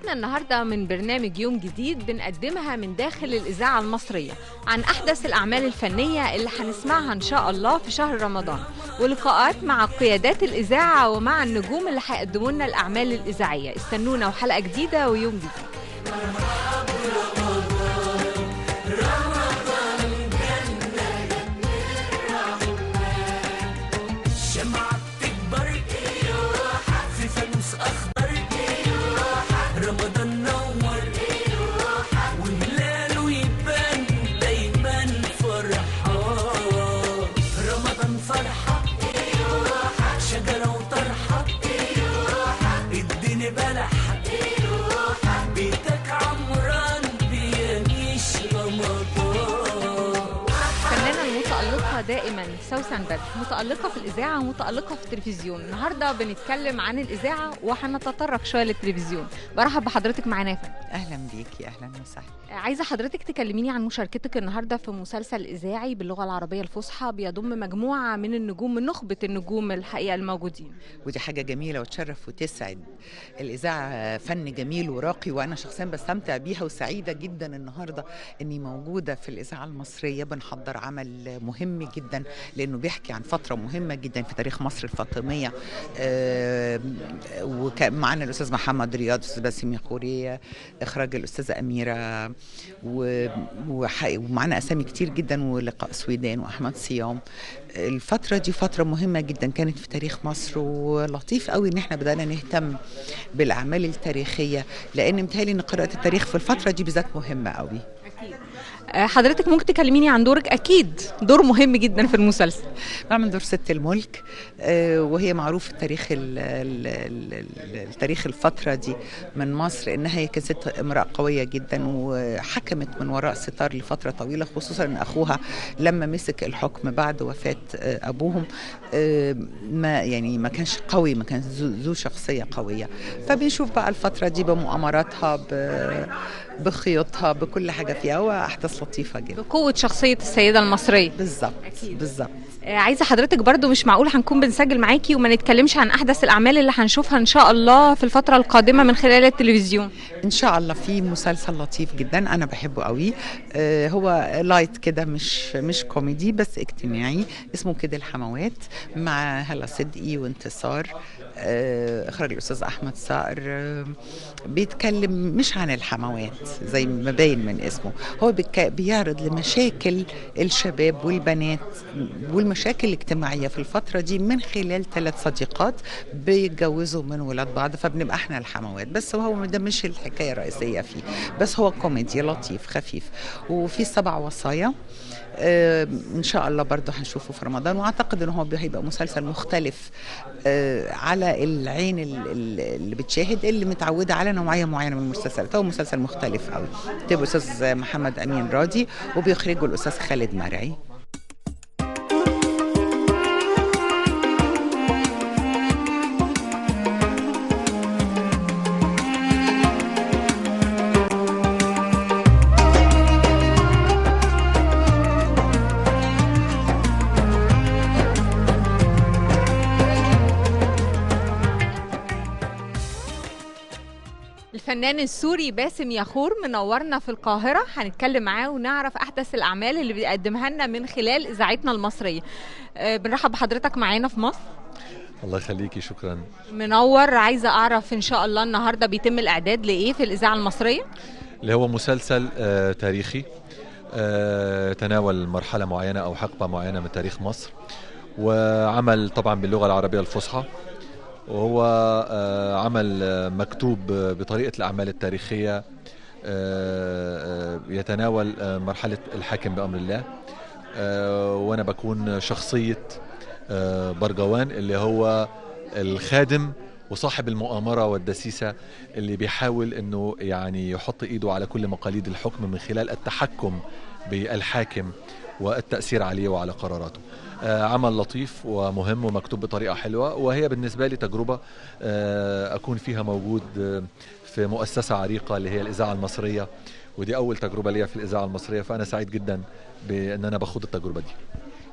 حلقتنا النهاردة من برنامج يوم جديد بنقدمها من داخل الإذاعة المصرية عن أحدث الأعمال الفنية اللي هنسمعها إن شاء الله في شهر رمضان ولقاءات مع قيادات الإذاعة ومع النجوم اللي هيقدموا لنا الأعمال الإذاعية استنونا وحلقة جديدة ويوم جديد شمعة بتكبر في فانوس أخضر رمضان نور وهلاله يبان دايما فرحان رمضان فرحة شجرة وطرحة الدنيا بلح بيتك عمران بيعيش رمضان الفنانة المتألقة دائما سوسن بدر متألقة في الإذاعة ومتألقة في التلفزيون النهاردة بنتكلم عن الإذاعة وهنتطرق شوية للتلفزيون برحب بحضرتك معانا يا فندم. اهلا بيكي اهلا وسهلا عايزة حضرتك تكلميني عن مشاركتك النهاردة في مسلسل إذاعي باللغة العربية الفصحى بيضم مجموعة من النجوم من نخبة النجوم الحقيقة الموجودين ودي حاجه جميله وتشرف وتسعد الاذاعه فن جميل وراقي وانا شخصيا بستمتع بيها وسعيده جدا النهارده اني موجوده في الاذاعه المصريه بنحضر عمل مهم جدا لانه بيحكي عن فتره مهمه جدا في تاريخ مصر الفاطميه آه، وكان معانا الاستاذ محمد رياض الاستاذ باسم يقوري اخراج الاستاذه اميره و- وح- ومعانا اسامي كتير جدا ولقاء سويدان واحمد صيام الفترة دي فترة مهمة جدا كانت في تاريخ مصر ولطيف قوي ان احنا بدأنا نهتم بالأعمال التاريخية لأن متهيألي ان قراءة التاريخ في الفترة دي بالذات مهمة قوي آه، حضرتك ممكن تكلميني عن دورك أكيد دور مهم جدا في المسلسل بعمل دور ست الملك آه، وهي معروف التاريخ ال- ال- ال- ال- التاريخ الفترة دي من مصر انها هي كانت ست امرأة قوية جدا وحكمت من وراء ستار لفترة طويلة خصوصا ان اخوها لما مسك الحكم بعد وفاة آه، ابوهم آه، ما يعني ما كانش قوي ما كان ذو ذو شخصية قوية فبنشوف بقى الفترة دي بمؤامراتها ب- بخيوطها بكل حاجة فيها واحداث لطيفة جدا بقوة شخصية السيدة المصرية بالظبط أكيد. بالظبط آه، عايزة حضرتك برضو مش معقول هنكون بنسجل معاكي وما نتكلمش عن أحدث الأعمال اللي هنشوفها إن شاء الله في الفترة القادمة من خلال التلفزيون ان شاء الله في مسلسل لطيف جدا انا بحبه قوي آه، هو لايت كده مش مش كوميدي بس اجتماعي اسمه كده الحموات مع هلا صدقي وانتصار آه، اخراج الاستاذ احمد صقر آه، بيتكلم مش عن الحموات زي ما باين من اسمه هو بيك- بيعرض لمشاكل الشباب والبنات والمشاكل الاجتماعيه في الفتره دي من خلال ثلاث صديقات بيتجوزوا من ولاد بعض فبنبقى احنا الحموات بس هو ده مش الحكايه الرئيسيه فيه بس هو كوميدي لطيف خفيف وفي سبع وصايا آه، ان شاء الله برضه هنشوفه في رمضان واعتقد ان هو هيبقى مسلسل مختلف آه، على العين ال- ال- اللي بتشاهد اللي متعوده على نوعيه معينه من المسلسلات هو مسلسل مختلف قوي كتبه الاستاذ محمد امين راضي وبيخرجه الاستاذ خالد مرعي الفنان السوري باسم ياخور منورنا في القاهرة هنتكلم معاه ونعرف أحدث الأعمال اللي بيقدمها لنا من خلال إذاعتنا المصرية آه، بنرحب بحضرتك معانا في مصر الله يخليكي شكرا منور عايزة أعرف إن شاء الله النهاردة بيتم الإعداد لإيه في الإذاعة المصرية اللي هو مسلسل آه تاريخي آه تناول مرحلة معينة أو حقبة معينة من تاريخ مصر وعمل طبعا باللغة العربية الفصحى وهو آه عمل آه مكتوب آه بطريقة الأعمال التاريخية آه آه يتناول آه مرحلة الحاكم بأمر الله آه وأنا بكون شخصية آه برجوان اللي هو الخادم وصاحب المؤامرة والدسيسة اللي بيحاول انه يعني يحط ايده على كل مقاليد الحكم من خلال التحكم بالحاكم والتأثير عليه وعلى قراراته آه، عمل لطيف ومهم ومكتوب بطريقة حلوة وهي بالنسبة لي تجربة آه، أكون فيها موجود آه، في مؤسسة عريقة اللي هي الإذاعة المصرية ودي أول تجربة ليا في الإذاعة المصرية فأنا سعيد جدا بأن أنا بخوض التجربة دي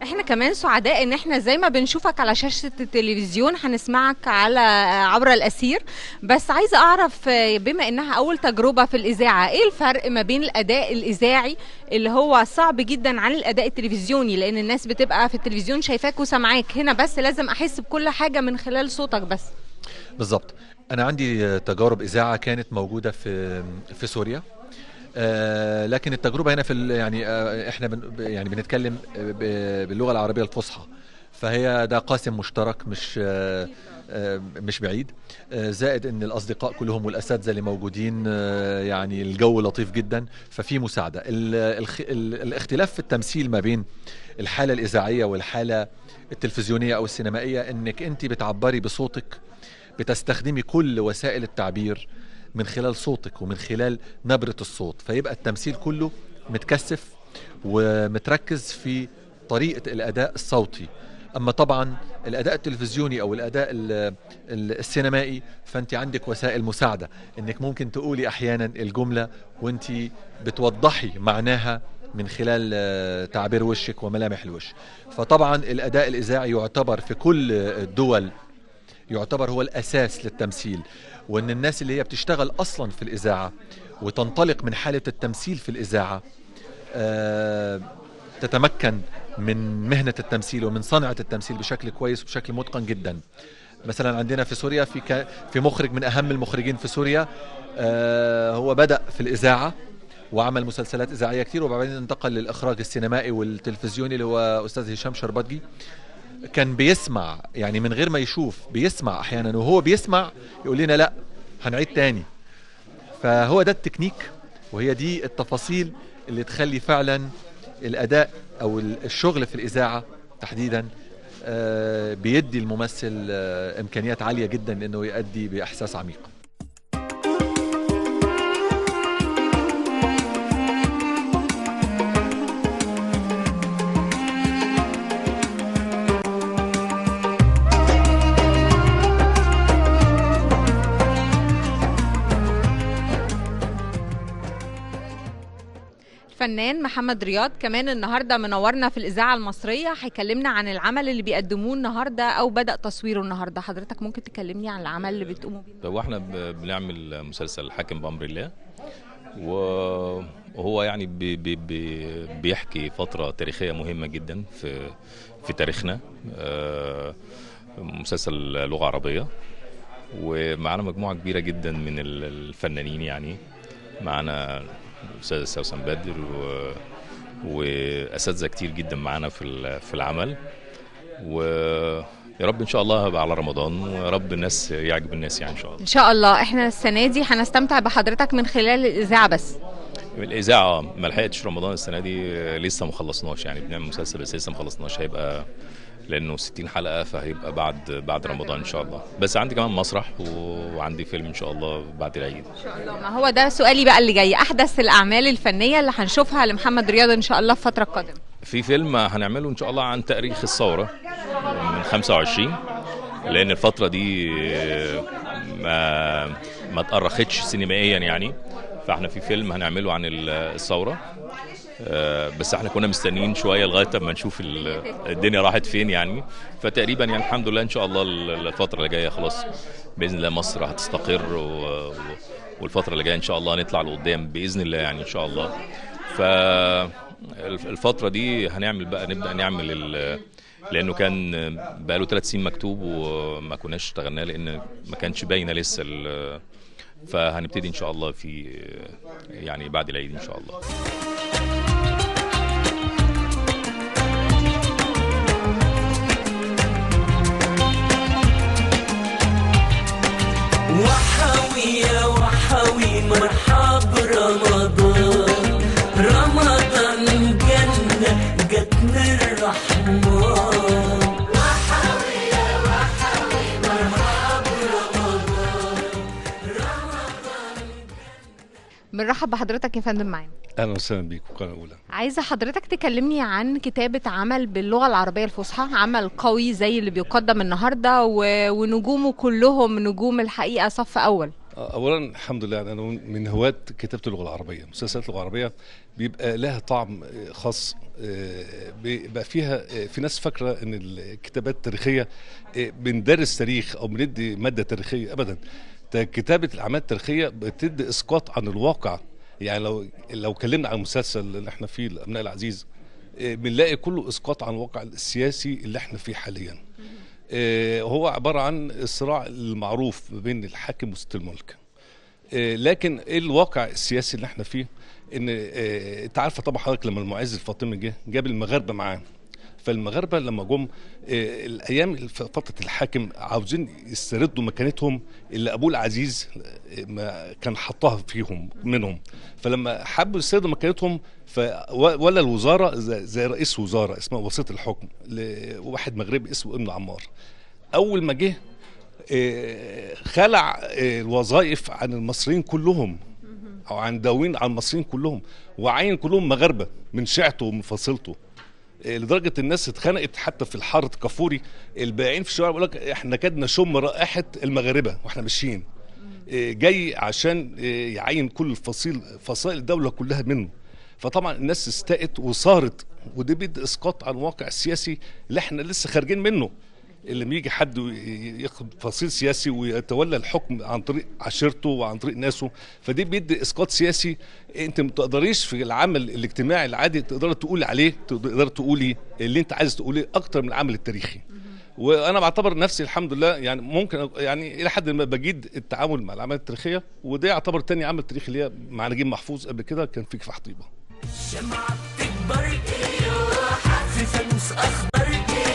احنا كمان سعداء ان احنا زي ما بنشوفك على شاشة التلفزيون هنسمعك على عبر الأسير بس عايزة أعرف آه، بما إنها أول تجربة في الإذاعة إيه الفرق ما بين الأداء الإذاعي اللي هو صعب جدا عن الأداء التلفزيوني لأن الناس بتبقى في التلفزيون شايفاك وسامعاك هنا بس لازم أحس بكل حاجة من خلال صوتك بس بالظبط انا عندي آه، تجارب اذاعه كانت موجوده في في سوريا آه، لكن التجربه هنا في ال- يعني آه، احنا بن يعني بنتكلم ب- باللغه العربيه الفصحى فهي ده قاسم مشترك مش آه، آه، مش بعيد آه، زائد ان الاصدقاء كلهم والاساتذه اللي موجودين آه، يعني الجو لطيف جدا ففي مساعده ال- الخ- ال- الاختلاف في التمثيل ما بين الحاله الاذاعيه والحاله التلفزيونيه او السينمائيه انك انت بتعبري بصوتك بتستخدمي كل وسائل التعبير من خلال صوتك ومن خلال نبرة الصوت فيبقى التمثيل كله متكثف ومتركز في طريقة الأداء الصوتي أما طبعا الأداء التلفزيوني أو الأداء ال- ال- السينمائي فأنت عندك وسائل مساعدة أنك ممكن تقولي أحيانا الجملة وأنت بتوضحي معناها من خلال آه، تعبير وشك وملامح الوش فطبعا الأداء الإذاعي يعتبر في كل الدول يعتبر هو الاساس للتمثيل وان الناس اللي هي بتشتغل اصلا في الاذاعه وتنطلق من حاله التمثيل في الاذاعه آه، تتمكن من مهنه التمثيل ومن صنعه التمثيل بشكل كويس وبشكل متقن جدا مثلا عندنا في سوريا في ك- في مخرج من اهم المخرجين في سوريا آه، هو بدا في الاذاعه وعمل مسلسلات اذاعيه كتير وبعدين انتقل للاخراج السينمائي والتلفزيوني اللي هو استاذ هشام شربتجي كان بيسمع يعني من غير ما يشوف بيسمع احيانا وهو بيسمع يقول لنا لا هنعيد تاني فهو ده التكنيك وهي دي التفاصيل اللي تخلي فعلا الاداء او الشغل في الاذاعه تحديدا آه، بيدي الممثل آه، امكانيات عاليه جدا انه يؤدي باحساس عميق الفنان محمد رياض كمان النهارده منورنا في الاذاعه المصريه هيكلمنا عن العمل اللي بيقدموه النهارده او بدا تصويره النهارده حضرتك ممكن تكلمني عن العمل اللي بتقوموا بيه هو احنا ب- بنعمل مسلسل حاكم بأمر الله و- وهو يعني بي بي بي بيحكي فترة تاريخية مهمة جدا في في تاريخنا آه، مسلسل لغة عربية ومعانا مجموعة كبيرة جدا من ال- الفنانين يعني معانا الأستاذ سوسن بدر و واساتذه كتير جدا معانا في ال- في العمل ويا رب ان شاء الله هبقى على رمضان ويا رب الناس يعجب الناس يعني ان شاء الله ان شاء الله احنا السنه دي هنستمتع بحضرتك من خلال الاذاعه بس الاذاعه ما لحقتش رمضان السنه دي لسه ما خلصناش يعني بنعمل مسلسل بس لسه ما خلصناش هيبقى لانه 60 حلقه فهيبقى بعد بعد رمضان ان شاء الله بس عندي كمان مسرح و- وعندي فيلم ان شاء الله بعد العيد ان شاء الله ما هو ده سؤالي بقى اللي جاي احدث الاعمال الفنيه اللي هنشوفها لمحمد رياض ان شاء الله في الفتره القادمه في فيلم هنعمله ان شاء الله عن تاريخ الثوره من 25 لان الفتره دي ما ما تأرختش سينمائيا يعني فاحنا في فيلم هنعمله عن ال- الثوره آه، بس احنا كنا مستنيين شويه لغايه اما نشوف ال- الدنيا راحت فين يعني فتقريبا يعني الحمد لله ان شاء الله ال- الفتره اللي جايه خلاص باذن الله مصر هتستقر و- و- والفتره اللي جايه ان شاء الله نطلع لقدام باذن الله يعني ان شاء الله ف الفتره دي هنعمل بقى نبدا نعمل ال- لانه كان بقى له ثلاث سنين مكتوب وما كناش اشتغلناه لان ما كانش باينه لسه ال- فهنبتدي ان شاء الله في يعني بعد العيد ان شاء الله وحوي يا وحوي مرحب رمضان رمضان جنة جت من الرحمن وحوي يا وحوي مرحب رمضان بنرحب بحضرتك يا فندم معانا اهلا وسهلا بيكم قناه اولى عايزه حضرتك تكلمني عن كتابه عمل باللغه العربيه الفصحى عمل قوي زي اللي بيقدم النهارده و... ونجومه كلهم نجوم الحقيقه صف اول اولا الحمد لله انا من هواة كتابه اللغه العربيه مسلسلات اللغه العربيه بيبقى لها طعم آه، خاص آه، بيبقى فيها آه، في ناس فاكره ان الكتابات التاريخيه آه، بندرس تاريخ او بندي ماده تاريخيه ابدا ده كتابه الاعمال التاريخيه بتدي اسقاط عن الواقع يعني لو لو اتكلمنا عن المسلسل اللي احنا فيه الابناء العزيز آه، بنلاقي كله اسقاط عن الواقع السياسي اللي احنا فيه حاليا آه، هو عباره عن الصراع المعروف ما بين الحاكم وسط الملك آه، لكن ايه الواقع السياسي اللي احنا فيه ان آه، انت عارفه طبعا حضرتك لما المعز الفاطمي جه جاب المغاربه معاه فالمغاربه لما جم آه، الايام ف- فتره الحاكم عاوزين يستردوا مكانتهم اللي ابوه العزيز آه، ما كان حطها فيهم منهم فلما حبوا يستردوا مكانتهم ف ولا الوزاره زي زي رئيس وزاره اسمه وسيط الحكم لواحد مغربي اسمه ابن عمار اول ما جه آه، خلع آه، الوظائف عن المصريين كلهم او عن داوين عن المصريين كلهم وعين كلهم مغاربه من شيعته ومن فصيلته آه، لدرجه الناس اتخنقت حتى في الحاره كافوري البائعين في الشوارع بيقول لك احنا كاد نشم رائحه المغاربه واحنا ماشيين آه، جاي عشان آه، يعين كل فصيل فصائل الدوله كلها منه فطبعا الناس استاءت وصارت وده بيدي اسقاط عن الواقع السياسي اللي احنا لسه خارجين منه اللي لما يجي حد ي- ياخد فصيل سياسي ويتولى الحكم عن طريق عشيرته وعن طريق ناسه فدي بيدي اسقاط سياسي انت ما تقدريش في العمل الاجتماعي العادي تقدر تقولي عليه تقدر تقولي اللي انت عايز تقوليه اكتر من العمل التاريخي وانا بعتبر نفسي الحمد لله يعني ممكن أ- يعني الى حد ما بجيد التعامل مع الاعمال التاريخيه وده يعتبر تاني عمل تاريخي اللي هي مع نجيب محفوظ قبل كده كان في كفاح طيبه شمعة بتكبر في فانوس أخضر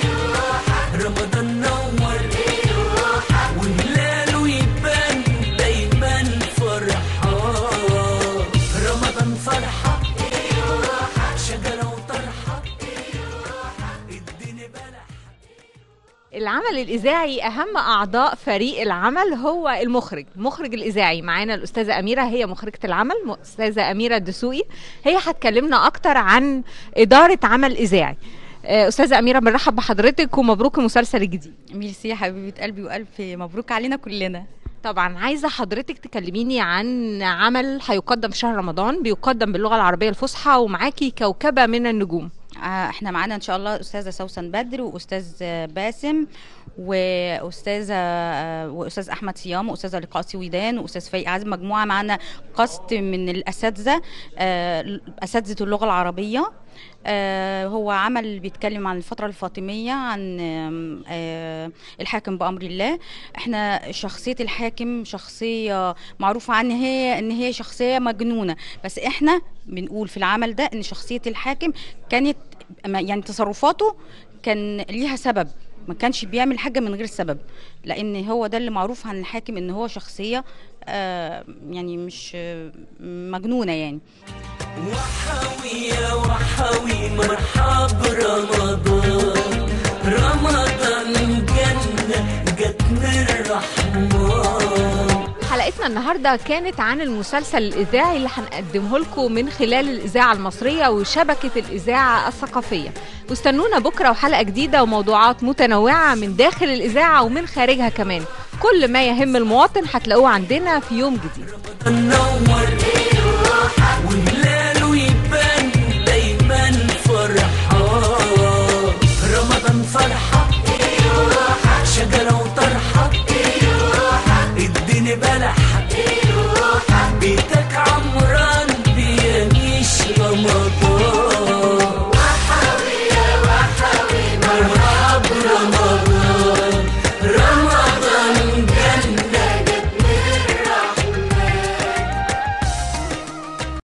رمضان نور وهلاله يبان دايما فرحان رمضان فرحة شجرة وطرحة اديني بلح العمل الإذاعي أهم أعضاء فريق العمل هو المخرج مخرج الإذاعي معانا الأستاذة أميرة هي مخرجة العمل م- أستاذة أميرة الدسوقي هي هتكلمنا أكتر عن إدارة عمل إذاعي آه، أستاذة أميرة بنرحب بحضرتك ومبروك المسلسل الجديد ميرسي يا حبيبه قلبي والف مبروك علينا كلنا طبعا عايزة حضرتك تكلميني عن عمل هيقدم في شهر رمضان بيقدم باللغة العربية الفصحى ومعاكي كوكبة من النجوم آه، احنا معانا ان شاء الله استاذه سوسن بدر واستاذ آه، باسم واستاذه آه، واستاذ احمد صيام واستاذه لقاء سويدان واستاذ فايق عازم مجموعه معانا قسط من الاساتذه آه، اساتذه اللغه العربيه آه، هو عمل بيتكلم عن الفترة الفاطمية عن آم، آه، الحاكم بأمر الله احنا شخصية الحاكم شخصية معروفة عن هي ان هي شخصية مجنونة بس احنا بنقول في العمل ده ان شخصية الحاكم كانت ما- يعني تصرفاته كان ليها سبب ما كانش بيعمل حاجة من غير سبب لأن هو ده اللي معروف عن الحاكم إن هو شخصية آه يعني مش آه، مجنونة يعني وحوي يا وحوي مرحب رمضان رمضان جنة جت من الرحمن حلقتنا النهارده كانت عن المسلسل الاذاعي اللي هنقدمه لكم من خلال الاذاعه المصريه وشبكه الاذاعه الثقافيه واستنونا بكره وحلقه جديده وموضوعات متنوعه من داخل الاذاعه ومن خارجها كمان كل ما يهم المواطن هتلاقوه عندنا في يوم جديد نور وهلاله يبان دايما فرحان رمضان فرحة شجرة وطرحة